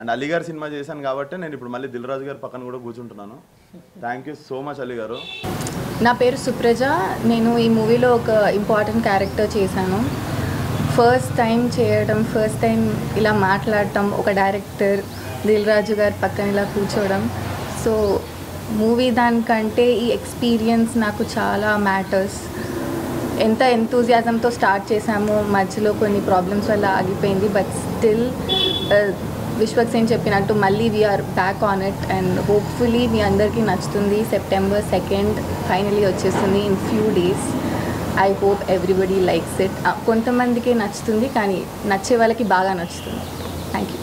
and Ali గారి cinema చేశాను కాబట్టి నేను ఇప్పుడు మళ్ళీ దిల్ రాజు గారి పక్కన కూడా కూర్చుంటున్నాను thank you so much Ali గారు నా పేరు సుప్రజ నేను ఈ మూవీలో ఒక ఇంపార్టెంట్ క్యారెక్టర్ చేశాను ఫస్ట్ టైం చేయడం ఫస్ట్ టైం ఇలా మాట్లాడటం ఒక డైరెక్టర్ దిల్ రాజు గారి పక్కన ఇలా కూర్చోవడం సో మూవీ దానికంటే ఈ ఎక్స్పీరియన్స్ నాకు చాలా మ్యాటర్స్ ఎంత ఎంతూజియాజంతో స్టార్ట్ చేశామో మధ్యలో కొన్ని ప్రాబ్లమ్స్ వల్ల ఆగిపోయింది బట్ స్టిల్ విశ్వక్ సేన్ చెప్పినట్టు మళ్ళీ we're back on it and hopefully మీ అందరికీ నచ్చుతుంది సెప్టెంబర్ సెకండ్ ఫైనలీ వచ్చేస్తుంది in few days I hope everybody likes it కొంతమందికి నచ్చుతుంది కానీ నచ్చే వాళ్ళకి బాగా నచ్చుతుంది థ్యాంక్ యూ